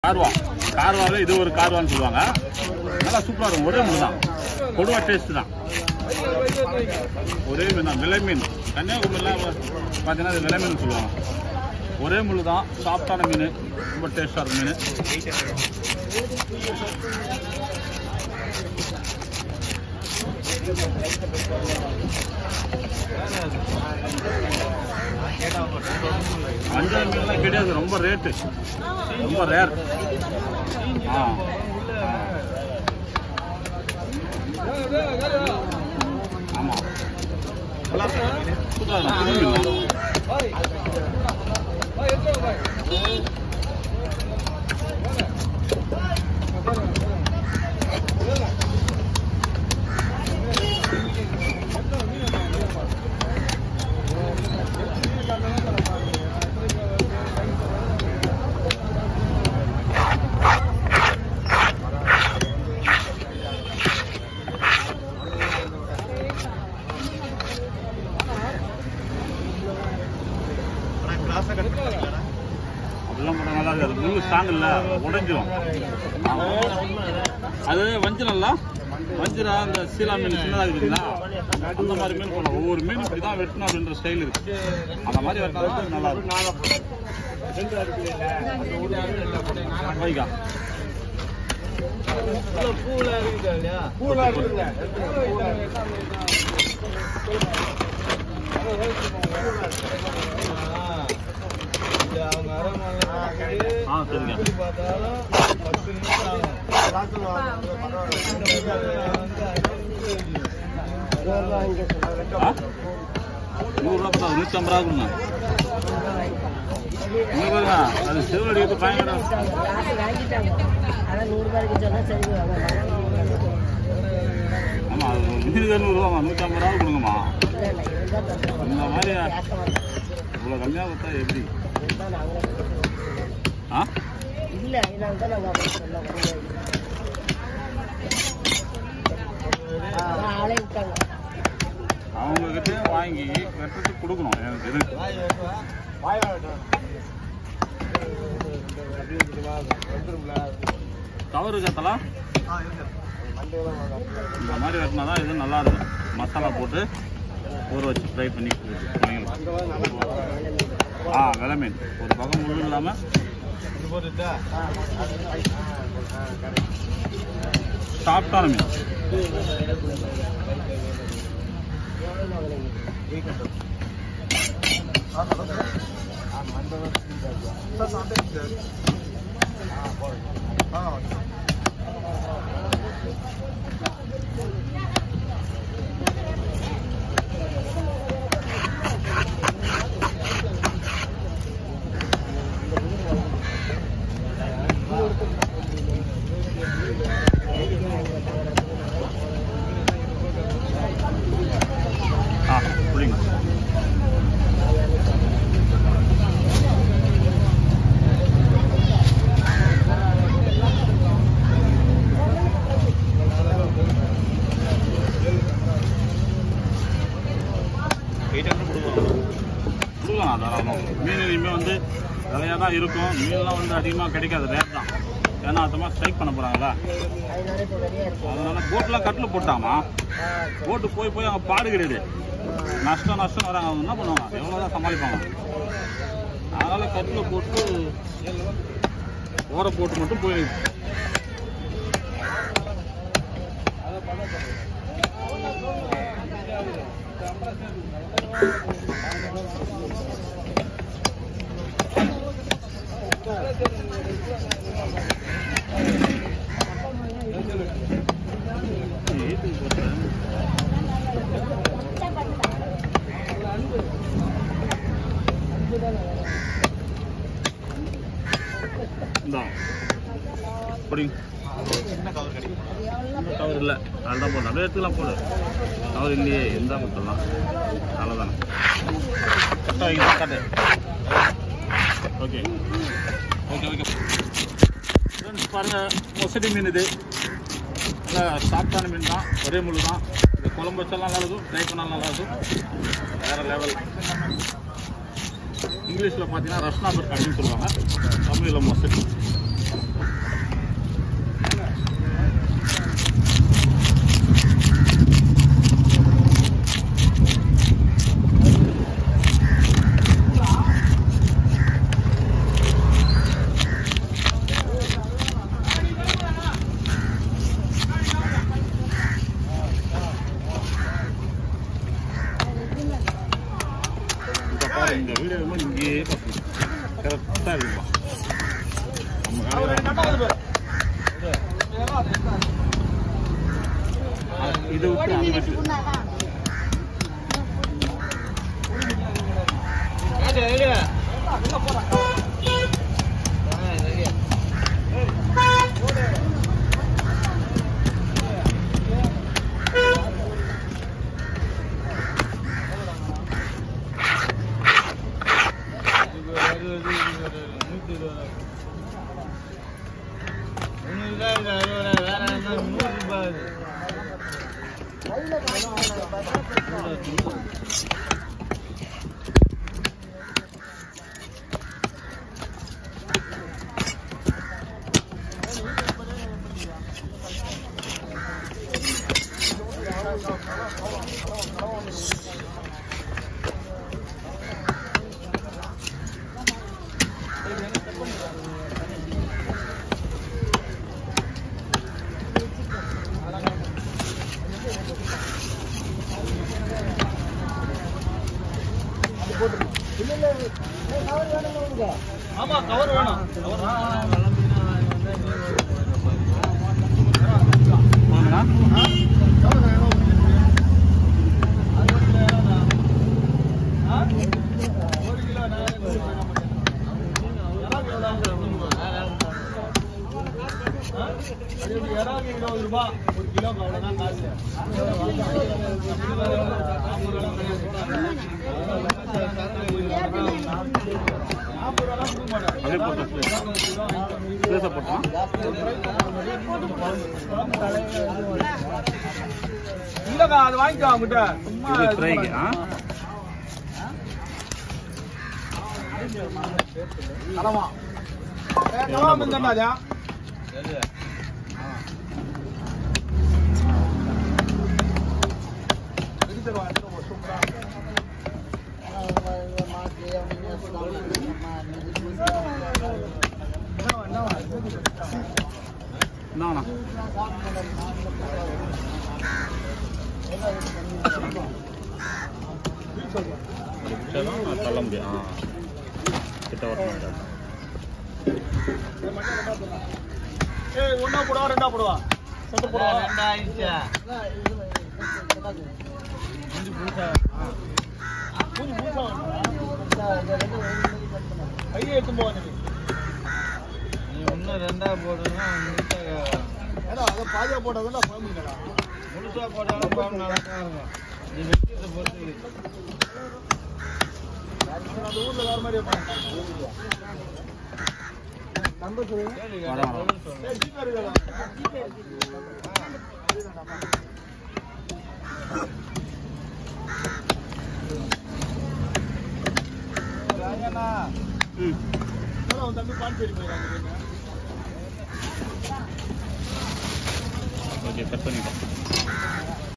கார்வா கார்வாவே இது ஒரு கார்வான்னு சொல்லுவாங்க நல்லா சூப்பராக இருக்கும் ஒரே மீன் தான் கொடுவா டேஸ்ட் தான் ஒரே மீன் தான் விலை மீன் கன்னியாகுமரியில் பார்த்தீங்கன்னா இது விலை மீன் சொல்லுவாங்க ஒரே முள் தான் சாஃப்டான மீன் ரொம்ப டேஸ்டாக இருக்கும் மீன் மஞ்சள் மீன்லாம் கிடையாது ரொம்ப ரேட்டு ரொம்ப ரேர் ஆ ஆமாம் சூப்பராக இருக்கும் புது மீன் தான். அதெல்லாம் போட்டால் நல்லா இருக்காது முள்ளு ஸ்ட்ராங் இல்லை உடைஞ்சிரும் அது வஞ்சிரம்ல வஞ்சிரா அந்த சீலா மீன் சின்னதாக இருக்குதுங்களா அந்த மாதிரி மீன் போடணும் ஒவ்வொரு மீன் இப்படி தான் வெட்டணும் அப்படின்ற ஸ்டைல் இருக்கு அந்த மாதிரி வெட்டினா தான் நல்லா இருக்கும் வைக்கா ஆ சரிங்க ஆ நூறுரூவா பார்த்தா நூற்றி ஐம்பது ரூபா கொடுங்க இங்க பாருங்க அது செவ்வடி எடுத்து பயங்கர அதான் நூறு ரூபாய்க்கு சொன்னா சரி ஆமா அது மீனுக்கு நூறுரூவாமா நூற்றி ஐம்பது ரூபா கொடுங்கம்மா இந்த மாதிரி இவ்வளோ கம்மியாக கொடுத்தா எப்படி ஆ இல்ல இதனால தான் நாங்க அப்படி சொல்ல ஆளே விட்டாங்க அவங்க கிட்டே வாங்கி வெட்டுறதுக்கு கொடுக்கணும் எனக்கு எதுக்கு கவர் கத்தலாம் இந்த மாதிரி வெட்டினா தான் இது நல்லா இருக்கும் மசாலா போட்டு ஊற வச்சு ஃப்ரை பண்ணி கொடுத்து ஆ வெலை மீன் ஒரு பக்கம் முழு இல்லாமல் சாஃப்டான மீன் ஆ புரியுங்க கொடுக்கலாம் தாராளமாக மீன் இனிமேல் வந்து விலையாக தான் இருக்கும் மீன்லாம் வந்து அதிகமாக கிடைக்காது ரேட் தான் ஏன்னா அது மாதிரி ஸ்ட்ரைக் பண்ண போகிறாங்களா அதனால இப்போ நிறைய இருக்கு அதனால போட்லாம் கட்டில் போட்டாமா போட்டு போய் போய் அங்கே பாடு கிடையாது நஷ்டம் நஷ்டம் வராங்க அவங்க என்ன பண்ணுவாங்க எவ்வளோ தான் சமாளிப்பாங்க அதனால கட்டில் போட்டு ஓரை போட்டு மட்டும் போய் ஏத்துக்கு போட்டேன் இந்தா அப்படி கவர் இல்லை அதுதான் போடணும் அப்படியே எடுத்துக்கலாம் போடு கவர் இல்லையே எந்த கொடுத்துடலாம் அவ்வளோதானே கரெக்டாக வைங்க கட்டு ஓகே ஓகே ஓகே ஃப்ரெண்ட்ஸ் பாருங்கள் மொசடி மீன் இது நல்லா சாஃப்டான மீன் தான் ஒரே முள் தான் இது குழம்பு வச்சாலும் நல்லா இருக்கும் ஃப்ரை பண்ணாலும் நல்லா இருக்கும் வேறு லெவல் இங்கிலீஷில் பார்த்தீங்கன்னா ரஷ்னா பர்க் அப்படின்னு சொல்லுவாங்க தமிழில் மொசடி இது விட்டு அது விட்டு ஆமா கவர் வேணும் வாங்கண்ணா இருபது ரூபாய் ஒரு கிலோ அவ்வளவுதான் காசு நாற்பது ரூபா கொடுக்க மாட்டேன் அப்படியே போட்டு பேச போட்டோம் இல்லக்கா அது வாங்கிக்கோ அவங்ககிட்ட சும்மா இது ஃப்ரைக்கு ஆ கலவா கலவா மிந்தண்டாஜா என்னண்ணா தள்ள முடியும் ஆ கிட்ட வரணும் ஏய் ஒண்ணா போடுவா ரெண்டா போடுவா செட்டு போடுவா ரெண்டா பூஞ்சி பூசா பூஞ்சி பூசா கையை எடுத்து போவா நீ இன்னும் ரெண்டா போடுன்னா ஏடா அதை பாதியா போட்டதெல்லாம் குழம்புங்கடா முழுசா போட்டாலும் குழம்பு நல்லா தான் இருக்கும் நீ வைக்கிறத பொறுத்து இருக்கு. அந்த ஊர்ல வேற மாதிரி வைப்பாங்க நம்ப சொல்லுங்க கேளு, வர, வர. பதில் சொல்லு. ஏய் ஜிபே இருக்குடா ராஜண்ணா ம் அவன் தம்பி பாண்டிச்சேரி போயிடறாங்க ஓகே கட் பண்ணிட்டேன்